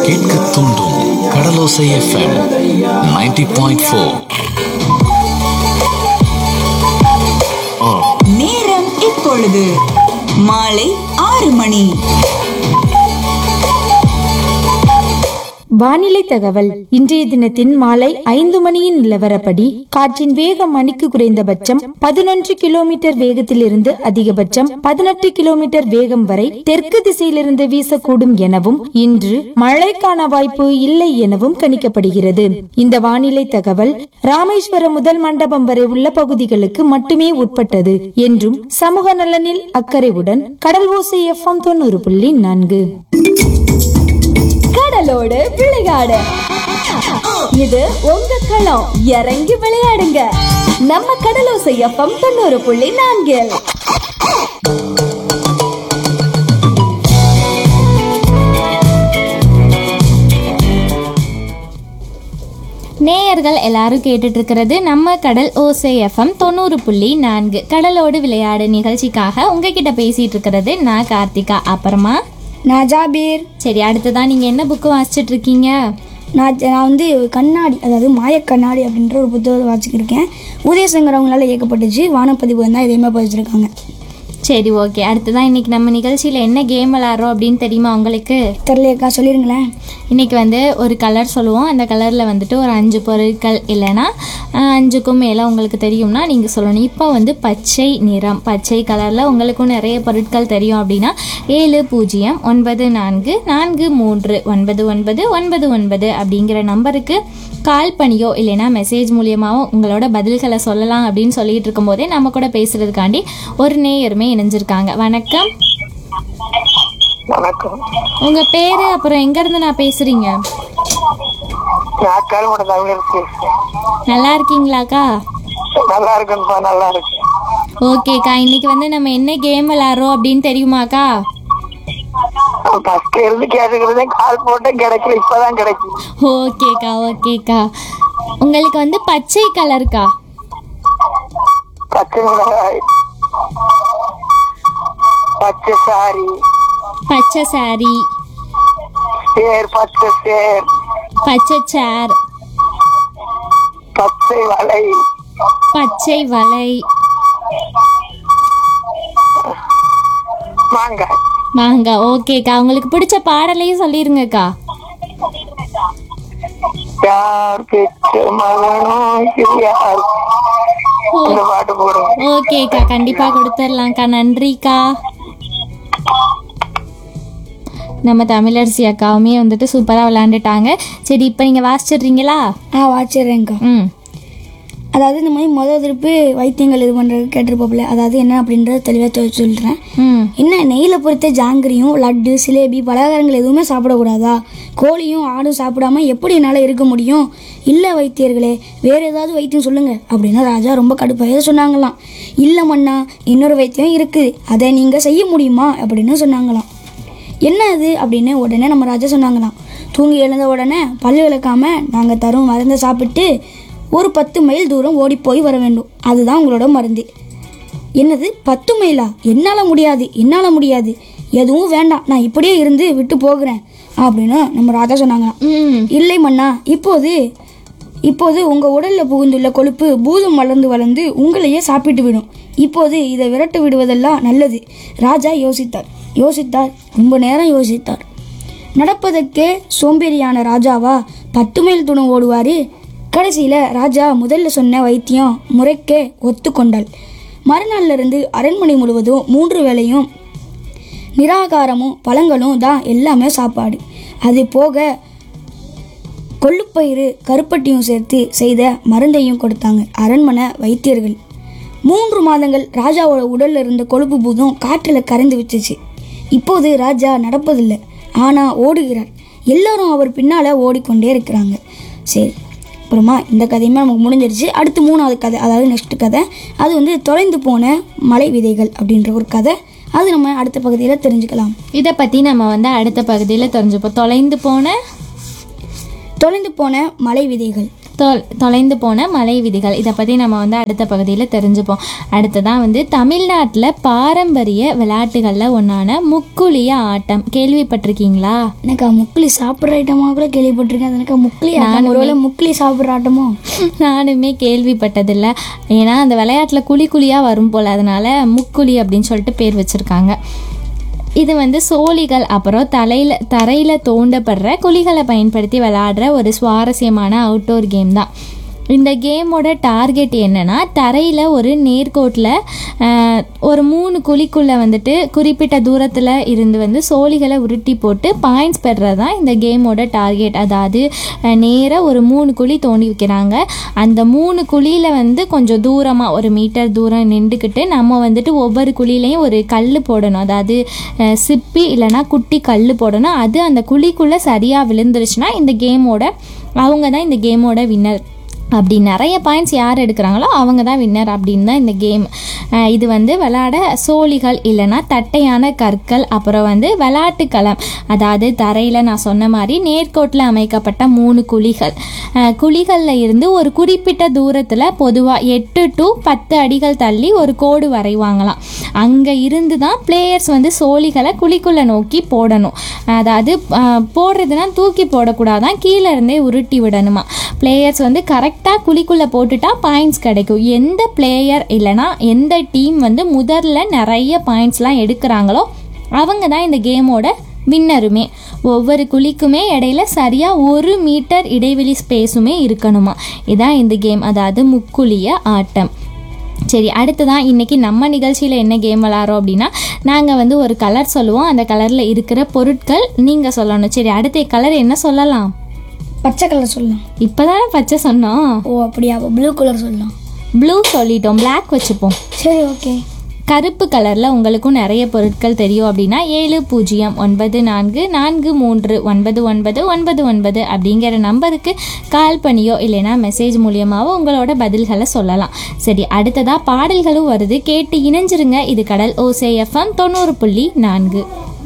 கேட்க தூண்டும் கடலோசை FM 90.4 point four நேரம் இப்பொழுது மாலை ஆறு மணி வானிலை தகவல் இன்றைய தினத்தின் மாலை ஐந்து மணியின் நிலவரப்படி காற்றின் வேகம் மணிக்கு குறைந்தபட்சம் பதினொன்று கிலோமீட்டர் வேகத்திலிருந்து அதிகபட்சம் பதினெட்டு கிலோமீட்டர் வேகம் வரை தெற்கு திசையிலிருந்து வீசக்கூடும் எனவும் இன்று மழைக்கான வாய்ப்பு இல்லை எனவும் கணிக்கப்படுகிறது இந்த வானிலை தகவல் ராமேஸ்வரம் முதல் மண்டபம் வரை உள்ள பகுதிகளுக்கு மட்டுமே உட்பட்டது என்றும் சமூக நலனில் அக்கறையுடன் கடல் ஓசை எஃப்எம் தொண்ணூறு புள்ளி நான்கு கடலோடு விளையாடு இது உங்க களம் இறங்கி விளையாடுங்க நம்ம கடலோசை எஃப்எம் தொண்ணூறு புள்ளி நான்கில் நேயர்கள் எல்லாரும் கேட்டுட்டு இருக்கிறது நம்ம கடல் ஓசை எஃப்எம் தொண்ணூறு புள்ளி நான்கு கடலோடு விளையாடு நிகழ்ச்சிக்காக உங்ககிட்ட பேசிட்டு இருக்கிறது நான் கார்த்திகா அப்புறமா நான் ஜாபீர் சரி அடுத்ததான் நீங்க என்ன புக்கு வாசிச்சுட்டு இருக்கீங்க நான் நான் வந்து கண்ணாடி அதாவது மாயக் கண்ணாடி அப்படின்ற ஒரு புத்தகத்தை வாசிக்கிருக்கேன் உதயசங்கர் அவங்களால இயக்கப்பட்டுச்சு வானப்பதிவு தான் இதையுமே பதிச்சிருக்காங்க சரி ஓகே அடுத்ததான் இன்னைக்கு நம்ம நிகழ்ச்சியில என்ன கேம் விளாட்றோம் அப்படின்னு தெரியுமா உங்களுக்கு தெரியலையக்கா சொல்லிடுங்களேன் இன்னைக்கு வந்து ஒரு கலர் சொல்லுவோம் அந்த கலரில் வந்துட்டு ஒரு அஞ்சு பொருட்கள் இல்லைன்னா அஹ், அஞ்சுக்கும் மேலே உங்களுக்கு தெரியும்னா நீங்கள் சொல்லணும் இப்போ வந்து பச்சை நிறம் பச்சை கலரில் உங்களுக்கும் நிறைய பொருட்கள் தெரியும் அப்படின்னா ஏழு பூஜ்ஜியம் ஒன்பது நான்கு நான்கு மூன்று ஒன்பது ஒன்பது ஒன்பது ஒன்பது அப்படிங்கிற நம்பருக்கு கால் பண்ணியோ இல்லைன்னா மெசேஜ் மூலியமாவோ உங்களோட பதில்களை சொல்லலாம் அப்படின்னு சொல்லிட்டு இருக்கும்போதே நம்ம கூட பேசுறதுக்காண்டி ஒரு நேயருமே இணைஞ்சிருக்காங்க வணக்கம் வணக்கம் உங்க பேரு அப்புறம் எங்க இருந்து நான் பேசுறீங்க நான் கருமட தமிழர் பேசுறேன் நல்லா இருக்கீங்களாக்கா நல்லா இருக்குப்பா நல்லா இருக்கு ஓகேக்கா இன்னைக்கு வந்து நம்ம என்ன கேம் விளாட்றோம் அப்படின்னு தெரியுமாக்கா ஃபர்ஸ்ட் இருந்து கேட்டுக்கிறதே கால் போட்டேன் கிடைக்கல இப்பதான் கிடைக்கும் ஓகேக்கா ஓகேக்கா உங்களுக்கு வந்து பச்சை கலர்க்கா பச்சை மிளகாய் பச்சை சாரி பச்சை சாரி சேர் பச்சை சேர் பச்சை சேர் பச்சை வலை பச்சை வலை மாங்காய் வாங்க ஓகேக்கா உங்களுக்கு பிடிச்ச பாடலையும் சொல்லிருங்கக்கா யார் பெற்ற மகனோ இது யார் இந்த பாட்டு போடுங்க ஓகேக்கா கண்டிப்பா கொடுத்துடலாம்க்கா நன்றிக்கா நம்ம தமிழரசி அக்காவுமே வந்துட்டு சூப்பராக விளாண்டுட்டாங்க சரி இப்போ நீங்கள் வாசிச்சிடுறீங்களா ஆ வாச்சிடுறேங்க்கா ம் அதாவது இந்த மாதிரி முதல் திருப்பு வைத்தியங்கள் இது பண்ணுறது கேட்டிருப்பாப்புல அதாவது என்ன அப்படின்றத தெளிவாக சொல்லிடுறேன் ம் என்ன நெய்யில் பொறுத்த ஜாங்கிரியும் லட்டு சிலேபி பலகாரங்கள் எதுவுமே சாப்பிடக்கூடாதா கோழியும் ஆடும் சாப்பிடாம எப்படி என்னால் இருக்க முடியும் இல்லை வைத்தியர்களே வேறு ஏதாவது வைத்தியம் சொல்லுங்க அப்படின்னு ராஜா ரொம்ப கடுப்பாக சொன்னாங்களாம் இல்லை மண்ணா இன்னொரு வைத்தியம் இருக்குது அதை நீங்கள் செய்ய முடியுமா அப்படின்னு சொன்னாங்களாம் என்ன அது அப்படின்னு உடனே நம்ம ராஜா சொன்னாங்களாம் தூங்கி எழுந்த உடனே பல்லு விளக்காம நாங்கள் தரும் மருந்தை சாப்பிட்டு ஒரு பத்து மைல் தூரம் ஓடி போய் வர வேண்டும் அதுதான் உங்களோட மருந்து என்னது பத்து மைலா என்னால் முடியாது என்னால் முடியாது எதுவும் வேண்டாம் நான் இப்படியே இருந்து விட்டு போகிறேன் அப்படின்னு நம்ம ராஜா சொன்னாங்களாம் ம் இல்லை மன்னா இப்போது இப்போது உங்கள் உடலில் புகுந்துள்ள கொழுப்பு பூதம் வளர்ந்து வளர்ந்து உங்களையே சாப்பிட்டு விடும் இப்போது இதை விரட்டு விடுவதெல்லாம் நல்லது ராஜா யோசித்தார் யோசித்தார் ரொம்ப நேரம் யோசித்தார் நடப்பதற்கே சோம்பேறியான ராஜாவா பத்து மைல் தூரம் ஓடுவார் கடைசியில் ராஜா முதல்ல சொன்ன வைத்தியம் முறைக்கே ஒத்துக்கொண்டாள் மறுநாள்ல இருந்து அரண்மனை முழுவதும் மூன்று வேளையும் நிராகாரமும் பழங்களும் தான் எல்லாமே சாப்பாடு அது போக கொள்ளுப்பயிறு கருப்பட்டியும் சேர்த்து செய்த மருந்தையும் கொடுத்தாங்க அரண்மனை வைத்தியர்கள் மூன்று மாதங்கள் ராஜாவோட உடல்ல இருந்த கொழுப்பு பூதம் காற்றில் கரைந்து விட்டுச்சு இப்போது ராஜா நடப்பதில்லை ஆனால் ஓடுகிறார் எல்லாரும் அவர் பின்னால் ஓடிக்கொண்டே இருக்கிறாங்க சரி அப்புறமா இந்த கதையுமே நமக்கு முடிஞ்சிருச்சு அடுத்து மூணாவது கதை அதாவது நெக்ஸ்ட் கதை அது வந்து தொலைந்து போன மலை விதைகள் அப்படின்ற ஒரு கதை அது நம்ம அடுத்த பகுதியில் தெரிஞ்சுக்கலாம் இதை பற்றி நம்ம வந்து அடுத்த பகுதியில் தெரிஞ்சுப்போம் தொலைந்து போன தொலைந்து போன மலை விதைகள் தொ- தொலைந்து போன மலை விதிகள் இதை பற்றி நம்ம வந்து அடுத்த பகுதியில் தெரிஞ்சுப்போம் அடுத்ததான் வந்து தமிழ்நாட்டில் பாரம்பரிய விளையாட்டுகளில் ஒன்றான முக்குளிய ஆட்டம் கேள்விப்பட்டிருக்கீங்களா எனக்கு முக்களி சாப்பிட்ற ஐட்டமாக கூட கேள்விப்பட்டிருக்கேன் அது எனக்கு முக்களி ஆட்டம் ஒருவேளை முக்களி சாப்பிட்ற ஆட்டமோ நானுமே கேள்விப்பட்டதில்லை ஏன்னா அந்த விளையாட்டில் குழி குழியாக வரும் போல் அதனால முக்குழி அப்படின்னு சொல்லிட்டு பேர் வச்சுருக்காங்க இது வந்து சோழிகள் அப்புறம் தலையில் தரையில் தோண்டப்படுற குழிகளை பயன்படுத்தி விளையாடுற ஒரு சுவாரஸ்யமான அவுட்டோர் கேம் தான் இந்த கேமோட டார்கெட் என்னன்னா தரையில் ஒரு நேர்கோட்டில் ஒரு மூணு குழிக்குள்ளே வந்துட்டு குறிப்பிட்ட தூரத்தில் இருந்து வந்து சோழிகளை உருட்டி போட்டு பாயிண்ட்ஸ் பெறுறது தான் இந்த கேமோட டார்கெட் அதாவது நேராக ஒரு மூணு குழி தோண்டி வைக்கிறாங்க அந்த மூணு குழியில் வந்து கொஞ்சம் தூரமாக ஒரு மீட்டர் தூரம் நின்றுக்கிட்டு நம்ம வந்துட்டு ஒவ்வொரு குழியிலையும் ஒரு கல் போடணும் அதாவது அஹ், சிப்பி இல்லைன்னா குட்டி கல் போடணும் அது அந்த குழிக்குள்ளே சரியாக விழுந்துருச்சுன்னா இந்த கேமோட அவங்க தான் இந்த கேமோட வின்னர் அப்படி நிறைய பாயிண்ட்ஸ் யார் எடுக்கிறாங்களோ அவங்க தான் வின்னர் அப்படின்னு தான் இந்த கேம் இது வந்து விளையாட சோழிகள் இல்லைன்னா தட்டையான கற்கள் அப்புறம் வந்து விளையாட்டுக்களம் அதாவது தரையில் நான் சொன்ன மாதிரி நேர்கோட்டில் அமைக்கப்பட்ட மூணு குழிகள் அஹ், குழிகளில் இருந்து ஒரு குறிப்பிட்ட தூரத்தில் பொதுவாக எட்டு டு பத்து அடிகள் தள்ளி ஒரு கோடு வரைவாங்களாம் அங்கே இருந்து தான் பிளேயர்ஸ் வந்து சோழிகளை குழிக்குள்ளே நோக்கி போடணும் அதாவது அஹ், போடுறதுனா தூக்கி போடக்கூடாதான் கீழே இருந்தே உருட்டி விடணுமா பிளேயர்ஸ் வந்து கரெக்டாக குழிக்குள்ளே போட்டுட்டா பாயிண்ட்ஸ் கிடைக்கும் எந்த பிளேயர் இல்லைன்னா எந்த டீம் வந்து முதல்ல நிறைய பாயிண்ட்ஸ்லாம் எடுக்கிறாங்களோ அவங்க தான் இந்த கேமோட வின்னருமே ஒவ்வொரு குழிக்குமே இடையில சரியாக ஒரு மீட்டர் இடைவெளி ஸ்பேஸுமே இருக்கணுமா இதான் இந்த கேம் அதாவது முக்குழிய ஆட்டம் சரி அடுத்ததான் இன்னைக்கு நம்ம நிகழ்ச்சியில் என்ன கேம் விளாட்றோம் அப்படின்னா நாங்கள் வந்து ஒரு கலர் சொல்லுவோம் அந்த கலரில் இருக்கிற பொருட்கள் நீங்கள் சொல்லணும் சரி அடுத்த கலர் என்ன சொல்லலாம் பச்சை கலர் சொல்லலாம் இப்போதானே பச்சை சொன்னோம் ஓ அப்படியா அப்போ ப்ளூ கலர் சொல்லலாம் ப்ளூ சொல்லிட்டோம் Black வச்சுப்போம் சரி ஓகே கருப்பு கலரில் உங்களுக்கும் நிறைய பொருட்கள் தெரியும் அப்படின்னா ஏழு பூஜ்ஜியம் ஒன்பது நான்கு நான்கு மூன்று ஒன்பது ஒன்பது ஒன்பது ஒன்பது அப்படிங்கிற நம்பருக்கு கால் பண்ணியோ இல்லைன்னா மெசேஜ் மூலியமாவோ உங்களோட பதில்களை சொல்லலாம் சரி அடுத்ததாக பாடல்களும் வருது கேட்டு இணைஞ்சிருங்க இது கடல் ஓசே எஃப்எம் தொண்ணூறு புள்ளி நான்கு